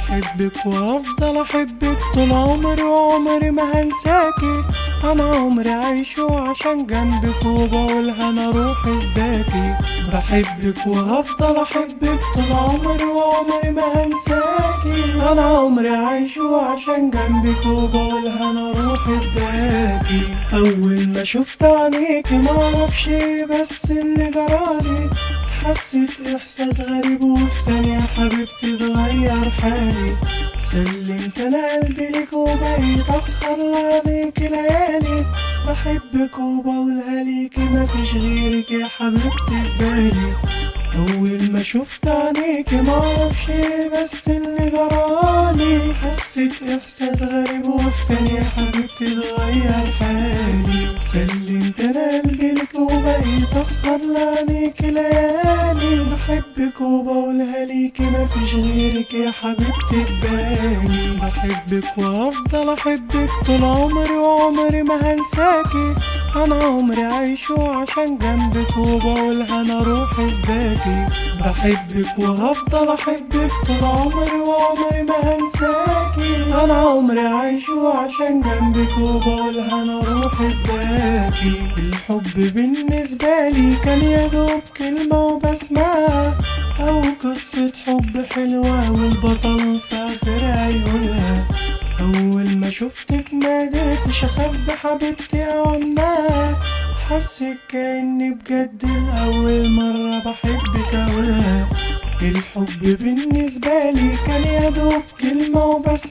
بحبك وافضل احبك طول عمري وعمري ما هنساكي انا عمري عايشه عشان جنبك وبقولها انا روحي فداكي بحبك وهفضل احبك طول عمري وعمري ما هنساكي انا عمري عايشه عشان جنبك وبقولها انا روحي فداكي اول ما شفت عينيكي معرفش إيه بس اللي جرالي حسيت احساس غريب وفي ثانية حبيبتي اتغير حالي سلمت انا قلبي ليك وبقيت اسهر لعينيك ليالي بحبك وبقولها ليكي مفيش غيرك يا حبيبتي في بالي اول ما شفت عينيكي معرفش إيه بس اللي جرالي حسيت احساس غريب وفي ثانية حبيبتي اتغير حالي سلمت انا قلبي لك وبقيت اسهر لعينيك ليالي بحبك وبقولها ليكي مفيش غيرك يا حبيبتي في بالي بحبك وافضل احبك طول عمري وعمري ما هنساكي انا عمري عايشه عشان جنبك وبقولها انا روحي فداكي بحبك وهفضل احبك طول عمري وعمري ما هنساكي انا عمري عايشه عشان جنبك وبقولها انا روحي فداكي الحب بالنسبة لي كان يدوب كلمة وبسمعها او قصة حب حلوة والبطل في اخرها يقولها أول ما شفتك ما قدرتش أخبي حبيبتي أو أمنعها حسيت كأني بجد لأول مرة بحبك أقولها الحب بالنسبة لي كان يدوب كلمة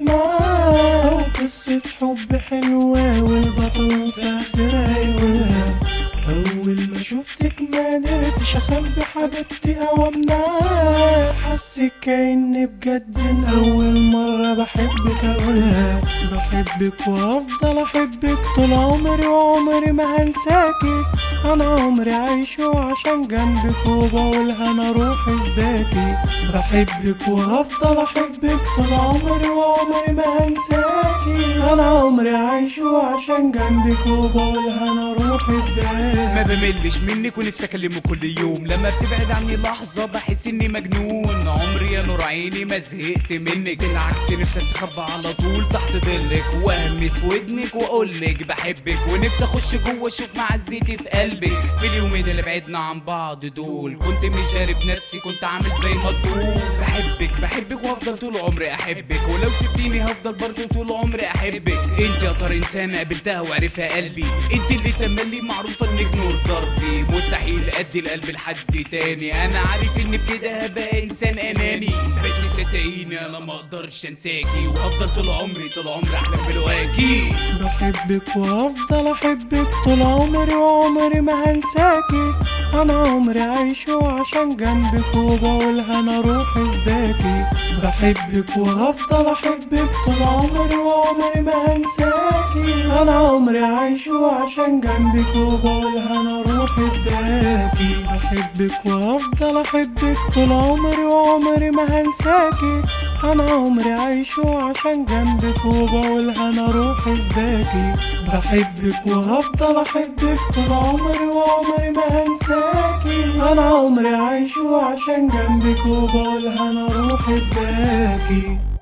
وبسمعها وقصة حب حلوة والبطل في آخرها يقولها أول ما شفتك ما قدرتش أخبي حبيبتي أو أمنعها حسيت كأني بجد لأول مرة بحبك أقولها بحبك وأفضل أحبك طول عمري وعمري ما هنساكي أنا عمري عايشه عشان جنبك وبقولها أنا روحي فداكي بحبك وهفضل أحبك طول عمري وعمري ما هنساكي أنا عمري عايشه عشان جنبك وبقولها أنا روحي فداكي ما بملش منك ونفسي اكلمه كل يوم لما بتبعد عني لحظه بحس اني مجنون عمري يا نور عيني ما زهقت منك بالعكس نفسي استخبى على طول تحت ظلك واهمس في ودنك واقولك بحبك ونفسي اخش جوه اشوف معزتي في قلبك في اليومين اللي بعدنا عن بعض دول كنت مش داري بنفسي كنت عامل زي مظلوم بحبك بحبك وافضل طول عمري احبك ولو سبتيني هفضل برضه طول عمري احبك انت يا ترى انسانه قابلتها وعرفها قلبي انت اللي تملي معروفه انك نور ضربي مستحيل ادي القلب لحد تاني انا عارف ان بكده هبقى انسان اناني بس صدقيني انا ما اقدرش انساكي وهفضل طول عمري طول عمري احلم بلقاكي بحبك وافضل احبك طول عمري وعمري ما هنساكي انا عمري عايشه عشان جنبك وبقولها انا روحي فداكي بحبك وهفضل احبك طول عمري وعمري ما هنساكي انا عمري عايشه عشان جنبك وبقولها انا روحي فداكي بحبك وهفضل احبك طول عمري وعمري ما هنساكي انا عمري عايشه عشان جنبك وبقولها انا روحي فداكي بحبك وهفضل احبك طول عمري وعمري ما هنساكي انا عمري عايشه عشان جنبك وبقولها انا روحي فداكي